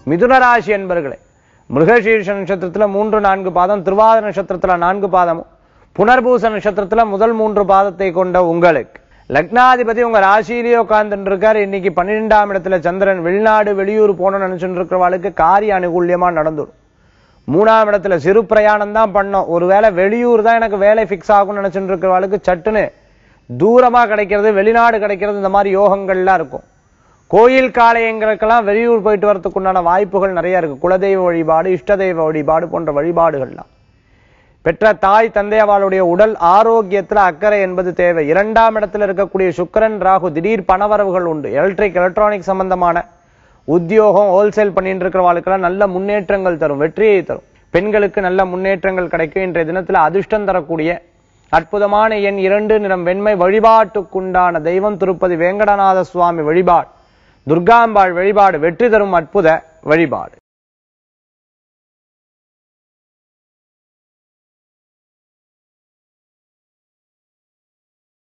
மிதுனராசி என்பர்களே மிருகசீர்ஷ நட்சத்திரத்துல மூன்று நான்கு பாதம் திருவாதிர நட்சத்திரத்துல நான்கு பாதமும் புனர்பூச நட்சத்திரத்துல முதல் மூன்று பாதத்தை கொண்ட உங்களுக்கு லக்னாதிபதி உங்க ராசியிலேயே உட்கார்ந்துட்டு இருக்காரு இன்னைக்கு பன்னிரெண்டாம் இடத்துல சந்திரன் வெளிநாடு வெளியூர் போகணும்னு நினைச்சுட்டு இருக்கிறவாளுக்கு காரிய அனுகூல்யமா நடந்துடும் மூணாம் இடத்துல சிறு பிரயாணம் தான் பண்ணோம் ஒருவேளை வெளியூர் தான் எனக்கு வேலை ஃபிக்ஸ் ஆகும்னு நினைச்சுட்டு இருக்கிறவாளுக்கு சட்டுன்னு தூரமா கிடைக்கிறது வெளிநாடு கிடைக்கிறது இந்த மாதிரி யோகங்கள்லாம் இருக்கும் கோயில் காளையங்களுக்கெல்லாம் வெளியூர் போயிட்டு வரதுக்கு உண்டான வாய்ப்புகள் நிறைய இருக்கு குலதெய்வ வழிபாடு இஷ்ட தெய்வ வழிபாடு போன்ற வழிபாடுகள்லாம் பெற்ற தாய் தந்தை அவளுடைய உடல் ஆரோக்கியத்துல அக்கறை என்பது தேவை இரண்டாம் இடத்துல இருக்கக்கூடிய சுக்கிரன் ராகு திடீர் பணவரவுகள் உண்டு எலக்ட்ரிக் எலக்ட்ரானிக் சம்பந்தமான உத்தியோகம் ஹோல்சேல் பண்ணிட்டு இருக்கிறவாளுக்கெல்லாம் நல்ல முன்னேற்றங்கள் தரும் வெற்றியை தரும் பெண்களுக்கு நல்ல முன்னேற்றங்கள் கிடைக்கும் இன்றைய தினத்துல அதிர்ஷ்டம் தரக்கூடிய அற்புதமான எண் இரண்டு நிறம் வெண்மை வழிபாட்டுக்குண்டான தெய்வம் திருப்பதி வேங்கடநாத சுவாமி வழிபாடு துர்காம்பாள் வழிபாடு வெற்றி தரும் அற்புத வழிபாடு